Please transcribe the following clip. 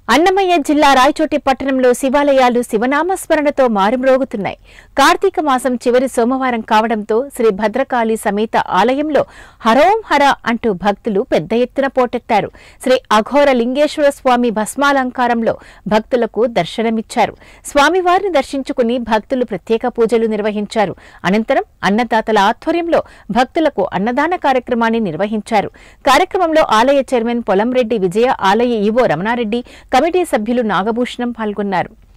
అన్నమయ్య జిల్లా రాయచోటి పట్టణంలో శివాలయాలు శివనామస్మరణతో మారుమ్రోగుతున్నాయి కార్తీక మాసం చివరి సోమవారం కావడంతో శ్రీ భద్రకాళి సమేత ఆలయంలో హరోం హర అంటూ భక్తులు పెద్ద ఎత్తున పోటెత్తారు శ్రీ అఘోర లింగేశ్వర స్వామి భస్మాలంకారంలో భక్తులకు దర్శనమిచ్చారు స్వామివారిని దర్శించుకుని భక్తులు ప్రత్యేక పూజలు నిర్వహించారు అనంతరం అన్నదాతల ఆధ్వర్యంలో భక్తులకు అన్నదాన కార్యక్రమాన్ని నిర్వహించారు కార్యక్రమంలో ఆలయ చైర్మన్ పొలంరెడ్డి విజయ ఆలయ ఈవో రమణారెడ్డి కమిటీ సభ్యులు నాగభూషణం పాల్గొన్నారు